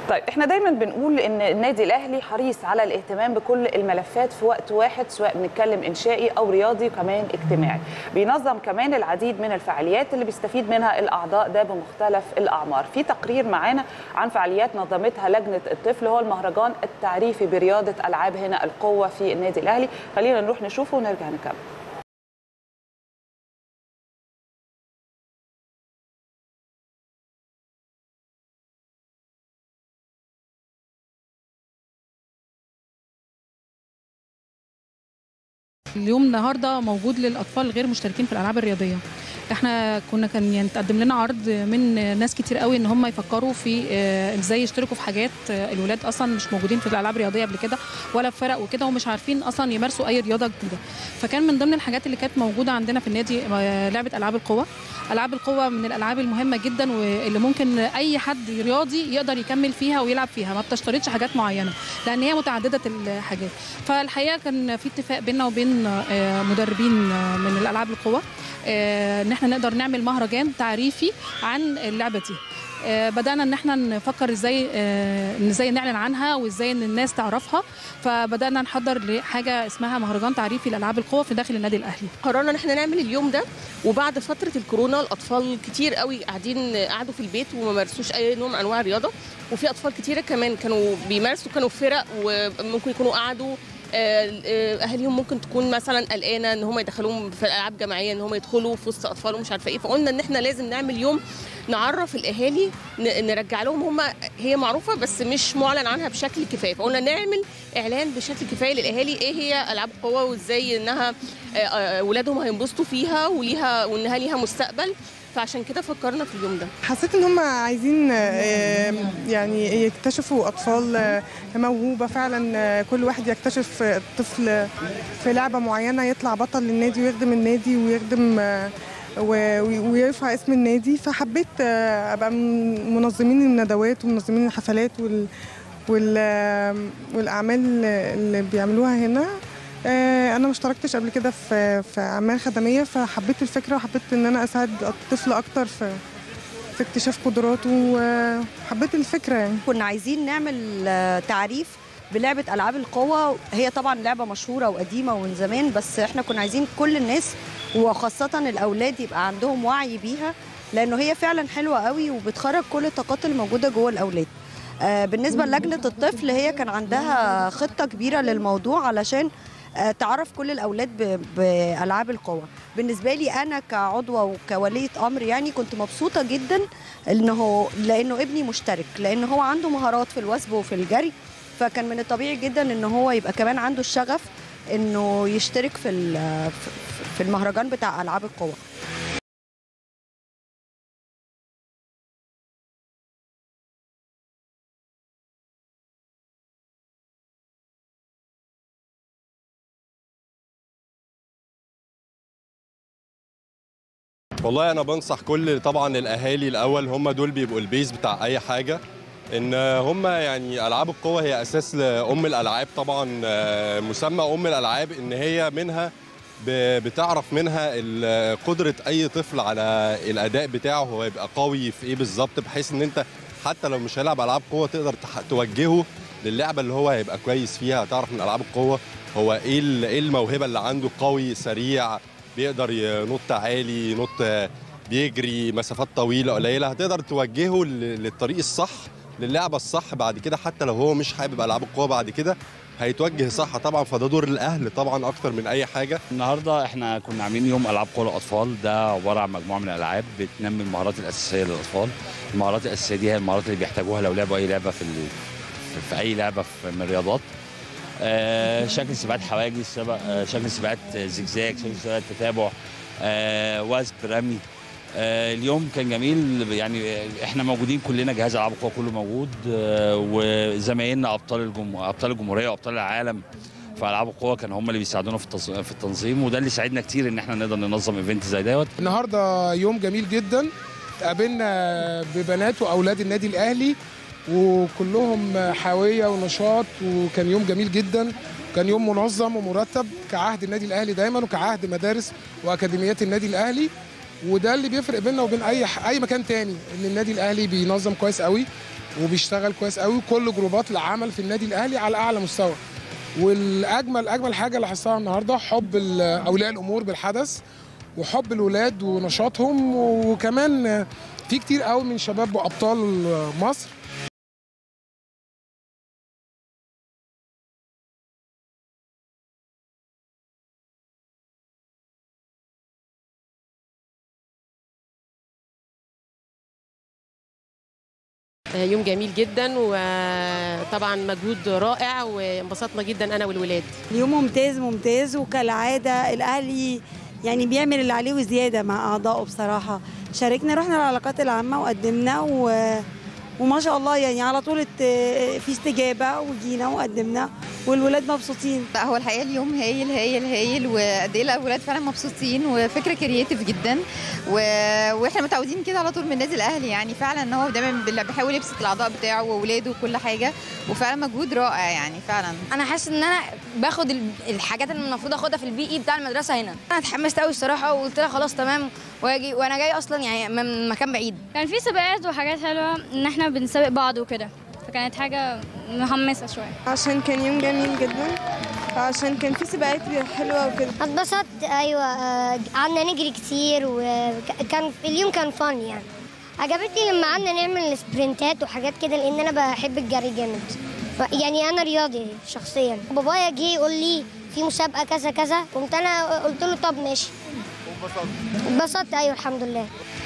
طيب احنا دايما بنقول ان النادي الاهلي حريص على الاهتمام بكل الملفات في وقت واحد سواء بنتكلم انشائي او رياضي وكمان اجتماعي بينظم كمان العديد من الفعاليات اللي بيستفيد منها الاعضاء ده بمختلف الاعمار في تقرير معانا عن فعاليات نظمتها لجنه الطفل هو المهرجان التعريفي برياضه العاب هنا القوه في النادي الاهلي خلينا نروح نشوفه ونرجع نكمل اليوم النهارده موجود للاطفال الغير مشتركين في الالعاب الرياضيه احنا كنا كان يعني تقدم لنا عرض من ناس كتير قوي ان هم يفكروا في آه، ازاي يشتركوا في حاجات آه، الولاد اصلا مش موجودين في الالعاب الرياضيه قبل كده ولا في فرق وكده ومش عارفين اصلا يمارسوا اي رياضه جديده فكان من ضمن الحاجات اللي كانت موجوده عندنا في النادي آه، لعبه العاب القوه العاب القوه من الالعاب المهمه جدا واللي ممكن اي حد رياضي يقدر يكمل فيها ويلعب فيها ما بتشترطش حاجات معينه لان هي متعدده الحاجات فالحقيقه كان في اتفاق بيننا وبين آه، مدربين آه، من الالعاب القوه آه، ان احنا نقدر نعمل مهرجان تعريفي عن اللعبه دي آه، بدانا ان احنا نفكر ازاي آه، إن ازاي نعلن عنها وازاي ان الناس تعرفها فبدانا نحضر لحاجه اسمها مهرجان تعريفي لالعاب القوه في داخل النادي الاهلي قررنا ان احنا نعمل اليوم ده وبعد فتره الكورونا الاطفال كتير قوي قاعدين قعدوا في البيت وما مارسوش اي نوع من انواع الرياضه وفي اطفال كتيره كمان كانوا بيمارسوا كانوا في فرق وممكن يكونوا قعدوا آه، آه، اهاليهم ممكن تكون مثلا قلقانه ان هم يدخلوهم في العاب جماعيه ان هم يدخلوا في وسط اطفال ومش عارفه ايه فقلنا ان احنا لازم نعمل يوم نعرف الاهالي ن- نرجع لهم هم هي معروفه بس مش معلن عنها بشكل كفايه فقلنا نعمل اعلان بشكل كفايه للاهالي ايه هي العاب القوه وازاي انها آه، آه، ولادهم هينبسطوا فيها وليها وانها ليها مستقبل فعشان كده فكرنا في اليوم ده حسيت ان هم عايزين آه، يعني يكتشفوا اطفال آه، موهوبه فعلا آه، كل واحد يكتشف آه، طفل في لعبه معينه يطلع بطل للنادي ويخدم النادي ويخدم آه، و- ويرفع اسم النادي فحبيت آه، ابقى من منظمين الندوات ومنظمين الحفلات وال وال آه، والاعمال اللي بيعملوها هنا آه، انا ما اشتركتش قبل كده في في اعمال خدميه فحبيت الفكره وحبيت ان انا اساعد الطفل اكتر في في اكتشاف قدراته وحبيت الفكره يعني كنا عايزين نعمل آه، تعريف بلعبة ألعاب القوة هي طبعا لعبة مشهورة وقديمة ومن زمان بس احنا كنا عايزين كل الناس وخاصة الأولاد يبقى عندهم وعي بيها لأنه هي فعلا حلوة قوي وبتخرج كل الطاقات الموجودة جوه الأولاد آه، بالنسبة للجنة الطفل هي كان عندها خطة كبيرة للموضوع علشان آه، تعرف كل الأولاد ب- بألعاب القوة بالنسبة لي أنا كعضوة وكولية أمر يعني كنت مبسوطة جدا انه لانه ابني مشترك لان هو عنده مهارات في الوثب وفي الجري فكان من الطبيعي جدا ان هو يبقى كمان عنده الشغف انه يشترك في ال- في المهرجان بتاع العاب القوى والله انا بنصح كل طبعا الاهالي الاول هم دول بيبقوا البيز بتاع اي حاجه ان هم يعني العاب القوه هي اساس لام الالعاب طبعا آه، مسمى ام الالعاب ان هي منها ب- بتعرف منها ال- قدره اي طفل على الاداء بتاعه هو يبقى قوي في ايه بالظبط بحيث ان انت حتى لو مش هيلعب العاب قوه تقدر تح- توجهه للعبه اللي هو هيبقى كويس فيها تعرف من العاب القوه هو ايه ال- ايه الموهبه اللي عنده قوي سريع بيقدر ينط عالي ينط بيجري مسافات طويله قليله هتقدر توجهه لل- للطريق الصح للعبه الصح بعد كده حتى لو هو مش حابب العاب القوه بعد كده هيتوجه صح طبعا فده دور الاهل طبعا اكتر من اي حاجه النهارده احنا كنا عاملين يوم العاب قوى الاطفال ده عباره عن مجموعه من الالعاب بتنمي المهارات الاساسيه للاطفال المهارات الاساسيه دي هي المهارات اللي بيحتاجوها لو لعبوا اي لعبه في ال... في- في اي لعبه في من الرياضات آه شكل سباقات حواجز سبق آه شكل سباقات زجزاج شكل سباقات تتابع آه وثب رمي آه اليوم كان جميل يعني احنا موجودين كلنا جهاز العاب القوى كله موجود آه وزمايلنا ابطال الجم... ابطال الجمهوريه وابطال العالم في العاب القوى كانوا هم اللي بيساعدونا في التص- في التنظيم وده اللي ساعدنا كتير ان احنا نقدر ننظم ايفنت زي دوت النهارده يوم جميل جدا قابلنا ببنات واولاد النادي الاهلي وكلهم حيويه ونشاط وكان يوم جميل جدا كان يوم منظم ومرتب كعهد النادي الاهلي دايما وكعهد مدارس واكاديميات النادي الاهلي وده اللي بيفرق بيننا وبين اي اي مكان تاني ان النادي الاهلي بينظم كويس قوي وبيشتغل كويس قوي كل جروبات العمل في النادي الاهلي على اعلى مستوى والاجمل اجمل حاجه لاحظتها النهارده حب ال- اولياء الامور بالحدث وحب الولاد ونشاطهم وكمان في كتير قوي من شباب وابطال مصر يوم جميل جدا وطبعا مجهود رائع وانبسطنا جدا انا والولاد اليوم ممتاز ممتاز وكالعادة الأهلي يعني بيعمل اللي عليه وزيادة مع أعضائه بصراحة شاركنا رحنا العلاقات العامة وقدمنا و... وما شاء الله يعني على طول ات- في استجابة وجينا وقدمنا والولاد مبسوطين لا هو الحقيقه اليوم هايل هايل هايل وقد ايه الاولاد فعلا مبسوطين وفكره كرييتيف جدا و... واحنا متعودين كده على طول من النادي الاهلي يعني فعلا ان هو دايما بال- بيحاول يبسط الاعضاء بتاعه واولاده وكل حاجه وفعلا مجهود رائع يعني فعلا انا حاسس ان انا باخد ال- الحاجات اللي المفروض اخدها في البي اي بتاع المدرسه هنا انا اتحمست قوي الصراحه وقلت لها خلاص تمام واجي وانا جاي اصلا يعني من مكان بعيد كان في سباقات وحاجات حلوه ان احنا بنسابق بعض وكده فكانت حاجه محمسه شويه عشان كان يوم جميل جدا عشان كان في سباقات حلوه وكده اتبسطت ايوه آه، قعدنا نجري كتير وكان اليوم كان فن يعني عجبتني لما قعدنا نعمل سبرنتات وحاجات كده لان انا بحب الجري جامد ف- يعني انا رياضي شخصيا بابايا جه يقول لي في مسابقه كذا كذا قمت انا قلت له طب ماشي اتبسطت ايوه الحمد لله